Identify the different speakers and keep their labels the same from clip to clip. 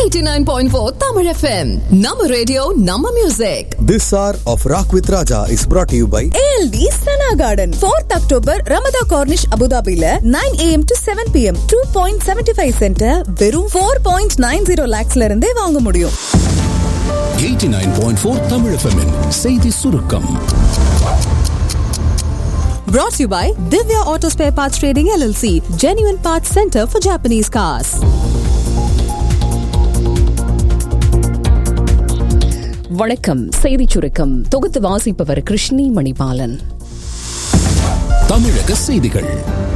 Speaker 1: 89.4 Tamil FM. நம்ம radio நம்ம music
Speaker 2: This hour of Rock with Raja is brought to you by
Speaker 3: ALD Sana Garden 4th October Ramada Cornish Abu Dhabiல 9 am to 7 pm 2.75 center வெறும் 4.90 lakhsல இருந்தே வாங்க முடியும்
Speaker 4: 89.4 Tamil FM -இன் செய்தி சுருக்கம்
Speaker 5: Brought to you by Divya Auto Spare Parts Trading LLC, Genuine Parts Center for Japanese Cars.
Speaker 6: வணக்கம் செய்திச் சுருக்கம் தொகுத்து வாசிப்பவர் கிருஷ்ணி மணிபாலன்
Speaker 4: தமிழக செய்திகள்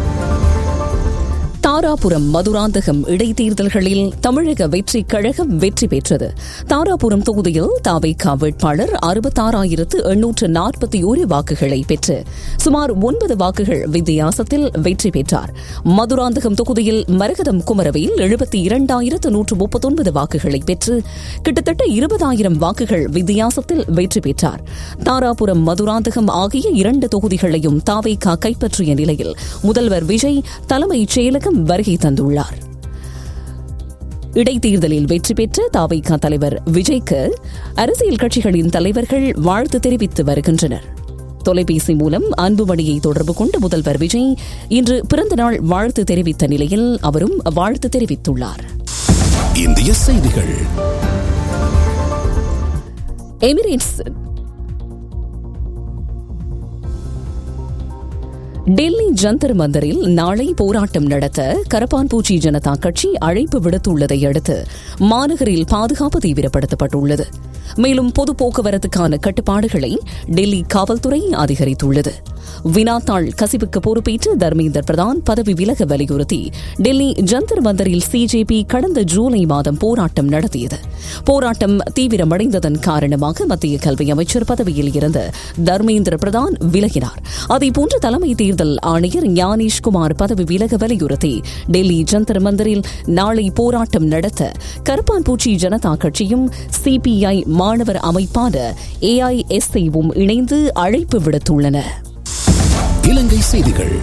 Speaker 6: தாராபுரம் மதுராந்தகம் இடைத்தேர்தல்களில் தமிழக வெற்றி கழகம் வெற்றி பெற்றது தாராபுரம் தொகுதியில் தாவைக்கா வேட்பாளர் அறுபத்தாறாயிரத்து எண்ணூற்று நாற்பத்தி ஒரு வாக்குகளை பெற்று சுமார் ஒன்பது வாக்குகள் வித்தியாசத்தில் வெற்றி பெற்றார் மதுராந்தகம் தொகுதியில் மரகதம் குமரவேல் எழுபத்தி இரண்டாயிரத்து நூற்று முப்பத்தொன்பது வாக்குகளை பெற்று கிட்டத்தட்ட இருபதாயிரம் வாக்குகள் வித்தியாசத்தில் வெற்றி பெற்றார் தாராபுரம் மதுராந்தகம் ஆகிய இரண்டு தொகுதிகளையும் தாவைக்கா கைப்பற்றிய நிலையில் முதல்வர் விஜய் தலைமைச் செயலகம் வருகை தந்துள்ளார் இடைத்தேர்தலில் வெற்றி பெற்ற தாவைக்கா தலைவர் விஜய்க்கு அரசியல் கட்சிகளின் தலைவர்கள் வாழ்த்து தெரிவித்து வருகின்றனர் தொலைபேசி மூலம் அன்புமணியை தொடர்பு கொண்ட முதல்வர் விஜய் இன்று பிறந்தநாள் வாழ்த்து தெரிவித்த நிலையில் அவரும் வாழ்த்து தெரிவித்துள்ளார்
Speaker 4: இந்திய செய்திகள்
Speaker 6: எமிரேட்ஸ் டெல்லி ஜந்தர் மந்தரில் நாளை போராட்டம் நடத்த கரப்பான்பூச்சி ஜனதா கட்சி அழைப்பு விடுத்துள்ளதை அடுத்து மாநகரில் பாதுகாப்பு தீவிரப்படுத்தப்பட்டுள்ளது மேலும் பொது போக்குவரத்துக்கான கட்டுப்பாடுகளை டெல்லி காவல்துறை அதிகரித்துள்ளது வினாத்தாள் கசிவுக்கு பொறுப்பேற்று தர்மேந்தர் பிரதான் பதவி விலக வலியுறுத்தி டெல்லி ஜந்தர் மந்தரில் சிஜேபி கடந்த ஜூலை மாதம் போராட்டம் நடத்தியது போராட்டம் தீவிரமடைந்ததன் காரணமாக மத்திய கல்வி அமைச்சர் பதவியில் இருந்த தர்மேந்திர பிரதான் விலகினார் அதேபோன்று தலைமை தேர்தல் ஆணையர் ஞானேஷ்குமார் பதவி விலக வலியுறுத்தி டெல்லி ஜந்தர் மந்தரில் நாளை போராட்டம் நடத்த கருப்பான்பூச்சி ஜனதா கட்சியும் சிபிஐ மாணவர் அமைப்பான ஏஐஎஸ்ஐவும் இணைந்து அழைப்பு விடுத்துள்ளன
Speaker 4: இலங்கை செய்திகள்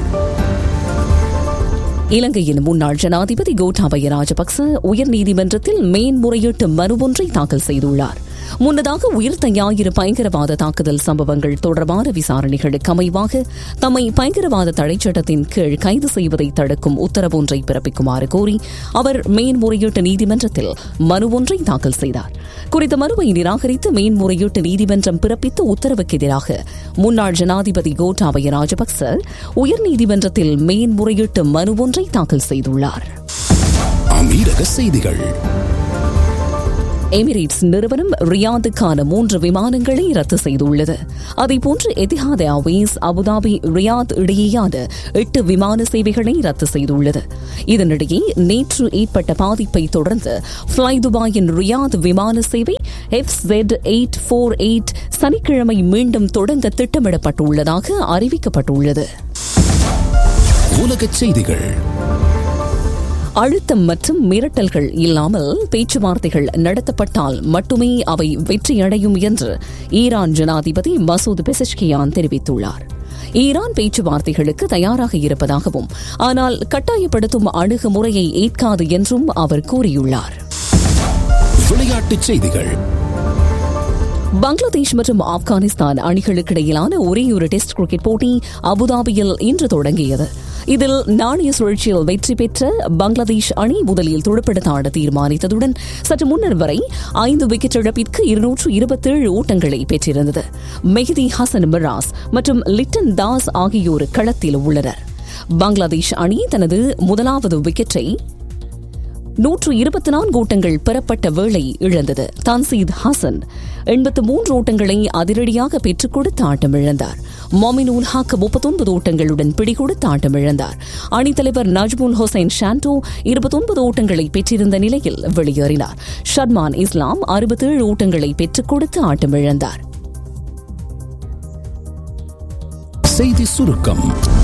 Speaker 6: இலங்கையின் முன்னாள் ஜனாதிபதி கோட்டாபய ராஜபக்ச உயர்நீதிமன்றத்தில் மேன்முறையீட்டு மனு ஒன்றை தாக்கல் செய்துள்ளார் முன்னதாக உயிர்த்த ஞாயிறு பயங்கரவாத தாக்குதல் சம்பவங்கள் தொடர்பான விசாரணைகளுக்கு அமைவாக தம்மை பயங்கரவாத தடைச்சட்டத்தின் கீழ் கைது செய்வதை தடுக்கும் உத்தரவு ஒன்றை பிறப்பிக்குமாறு கோரி அவர் மேன்முறையீட்டு நீதிமன்றத்தில் மனு ஒன்றை தாக்கல் செய்தார் குறித்த மனுவை நிராகரித்து மேன்முறையீட்டு நீதிமன்றம் பிறப்பித்த உத்தரவுக்கு எதிராக முன்னாள் ஜனாதிபதி கோட்டாபய ராஜபக்ச உயர்நீதிமன்றத்தில் மேன்முறையீட்டு மனு ஒன்றை தாக்கல் செய்துள்ளார்
Speaker 4: அமீரக செய்திகள்
Speaker 6: எமிரேட்ஸ் நிறுவனம் ரியாதுக்கான மூன்று விமானங்களை ரத்து செய்துள்ளது அதேபோன்று எதிஹாத் ஏர்வேஸ் அபுதாபி ரியாத் இடையேயான எட்டு விமான சேவைகளை ரத்து செய்துள்ளது இதனிடையே நேற்று ஏற்பட்ட பாதிப்பை தொடர்ந்து ஃபிளை துபாயின் ரியாத் விமான சேவை F jet eight four eight சனிக்கிழமை மீண்டும் தொடங்க திட்டமிடப்பட்டுள்ளதாக அறிவிக்கப்பட்டுள்ளது
Speaker 4: உலகச் செய்திகள்
Speaker 6: அழுத்தம் மற்றும் மிரட்டல்கள் இல்லாமல் பேச்சுவார்த்தைகள் நடத்தப்பட்டால் மட்டுமே அவை வெற்றியடையும் என்று ஈரான் ஜனாதிபதி மசூத் பெசஷ்கியான் தெரிவித்துள்ளார் ஈரான் பேச்சுவார்த்தைகளுக்கு தயாராக இருப்பதாகவும் ஆனால் கட்டாயப்படுத்தும் அணுகுமுறையை ஏற்காது என்றும் அவர் கூறியுள்ளார்
Speaker 4: விளையாட்டுச் செய்திகள்
Speaker 6: பங்களாதேஷ் மற்றும் ஆப்கானிஸ்தான் அணிகளுக்கிடையிலான ஒரே ஒரு டெஸ்ட் கிரிக்கெட் போட்டி அபுதாபியில் இன்று தொடங்கியது இதில் நாணய சுழற்சியில் வெற்றி பெற்ற பங்களாதேஷ் அணி முதலில் துடுப்படுத்த ஆட தீர்மானித்ததுடன் சற்று முன்னர் வரை ஐந்து விக்கெட் இழப்பிற்கு இருநூற்று இருபத்தேழு ஓட்டங்களை பெற்றிருந்தது மெஹதி ஹசன் மிராஸ் மற்றும் லிட்டன் தாஸ் ஆகியோர் களத்தில் உள்ளனர் பங்களாதேஷ் அணி தனது முதலாவது விக்கெட்டை நூற்று இருபத்தி நான்கு ஓட்டங்கள் பெறப்பட்ட வேளை இழந்தது தன்சீத் ஹசன் எண்பத்து மூன்று ஓட்டங்களை அதிரடியாக பெற்றுக் கொடுத்து ஆட்டமிழந்தார் மொமினுல் ஹக் முப்பத்தொன்பது ஓட்டங்களுடன் பிடிகொடுத்து ஆட்டமிழந்தார் அணித்தலைவர் நஜ்முல் ஹொசைன் ஷாண்டோ இருபத்தொன்பது ஓட்டங்களை பெற்றிருந்த நிலையில் வெளியேறினார் ஷர்மான் இஸ்லாம் அறுபத்தேழு ஓட்டங்களை பெற்றுக் கொடுத்து ஆட்டமிழந்தார்
Speaker 4: செய்தி சுருக்கம்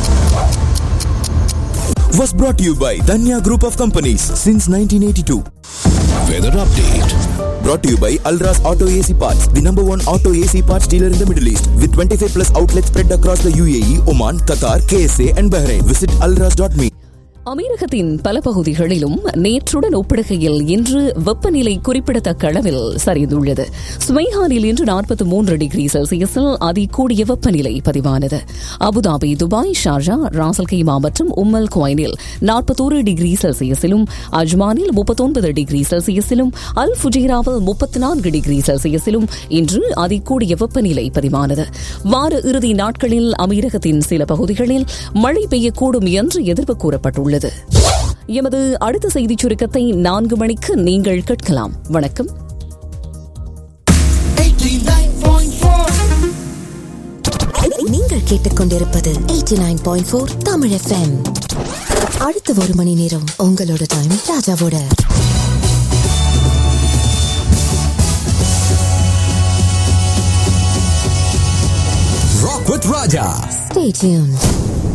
Speaker 2: was brought to you by Danya Group of Companies since 1982.
Speaker 4: Weather update
Speaker 2: Brought to you by Alras Auto AC Parts, the number one auto AC parts dealer in the Middle East, with 25 plus outlets spread across the UAE, Oman, Qatar, KSA, and Bahrain. Visit alras.me.
Speaker 6: அமீரகத்தின் பல பகுதிகளிலும் நேற்றுடன் ஒப்பிடுகையில் இன்று வெப்பநிலை குறிப்பிடத்தக்க அளவில் சரிந்துள்ளது ஸ்மைஹானில் இன்று நாற்பத்தி மூன்று டிகிரி செல்சியஸில் அதிகூடிய வெப்பநிலை பதிவானது Abu Dhabi Dubai Sharjah Ras al Khaimah மற்றும் உம்மல் குவைனில் நாற்பத்தோரு டிகிரி செல்சியஸிலும் அஜ்மானில் முப்பத்தொன்பது டிகிரி செல்சியஸிலும் அல் ஃபுஜைராவில் முப்பத்தி நான்கு டிகிரி செல்சியஸிலும் இன்று அதிகூடிய வெப்பநிலை பதிவானது வார இறுதி நாட்களில் அமீரகத்தின் சில பகுதிகளில் மழை பெய்யக்கூடும் என்று எதிர்ப்பு கூறப்பட்டுள்ளது எமது அடுத்த செய்திச் சுருக்கத்தை நான்கு மணிக்கு நீங்கள் கேட்கலாம் வணக்கம்
Speaker 7: நீங்கள் கேட்டுக்கொண்டிருப்பது 89.4 தமிழ் FM அடுத்த ஒரு மணி நேரம் உங்களோட டைம் ராஜாவோட
Speaker 2: Rock with Raja.
Speaker 7: Stay tuned